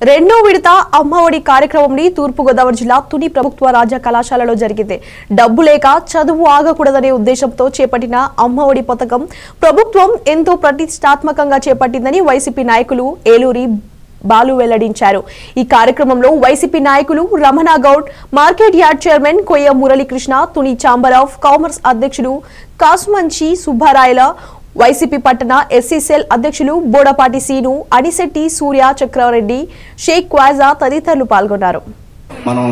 రెండో విడత అమ్మఒడి కార్యక్రమంని తూర్పుగోదావరి జిల్లా తుని ప్రభుత్వ రాజ్య కళాశాలలో జరిగింది డబ్బు లేక చదువు ఆగకూడదనే ఉద్దేశంతో చేపట్టిన అమ్మఒడి పథకం ప్రభుత్వం ఎంతో ప్రతిష్టాత్మకంగా చేపట్టిందని వైసీపీ నాయకులు ఏలూరి బాలు వెల్లడించారు ఈ కార్యక్రమంలో వైసీపీ నాయకులు Ramana Goud market yard chairman Koyya Muralikrishna Tuni chamber of commerce అధ్యక్షుడు కాసుమంచి సుబ్బారాయల వైసీపీ పట్టణ ఎస్సీసెల్ అధ్యక్షులు బోడపాటి సీను అనిశెట్టి సూర్య చక్రారెడ్డి షేక్ క్వాజా తదితరులు పాల్గొన్నారు మనం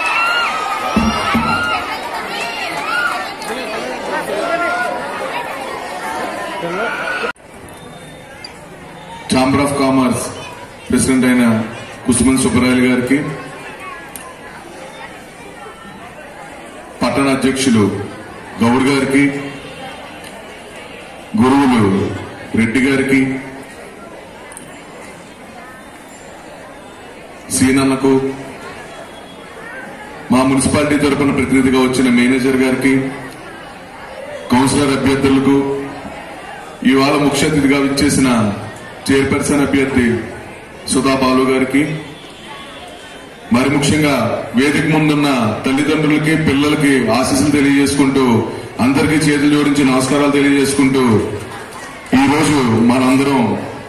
ఛాంబర్ ఆఫ్ కామర్స్ ప్రెసిడెంట్ అయిన కుసుమన్ సుబ్బరాయలు గారికి పట్టణ అధ్యక్షులు గౌడ్ గారికి గురువులు రెడ్డి గారికి సీనన్నకు మా మున్సిపాలిటీ తరపున ప్రతినిధిగా వచ్చిన మేనేజర్ గారికి కౌన్సిలర్ అభ్యర్థులకు ఇవాళ ముఖ్య అతిథిగా విచ్చేసిన చైర్పర్సన్ అభ్యర్థి సుధా బాలు గారికి మరి ముఖ్యంగా వేదిక ముందున్న తల్లిదండ్రులకి పిల్లలకి ఆశీస్సులు తెలియజేసుకుంటూ అందరికీ చేతులు జోడించి నమస్కారాలు తెలియజేసుకుంటూ ఈ రోజు మనందరం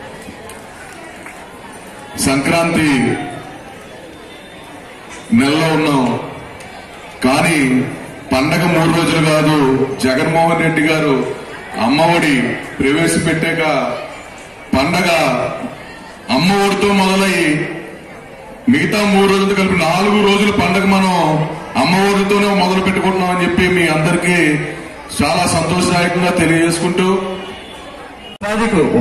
సంక్రాంతి నెలలో ఉన్నాం కానీ పండగ మూడు రోజులు కాదు జగన్మోహన్ రెడ్డి గారు అమ్మఒడి ప్రవేశపెట్టాక పండగ అమ్మఒడితో మొదలయ్యి మిగతా మూడు రోజులతో కలిపి నాలుగు రోజుల పండగ మనం అమ్మఒడితోనే మొదలు పెట్టుకుంటున్నాం అని చెప్పి మీ అందరికీ చాలా సంతోషదాయకంగా తెలియజేసుకుంటూ ప్రాజెక్టు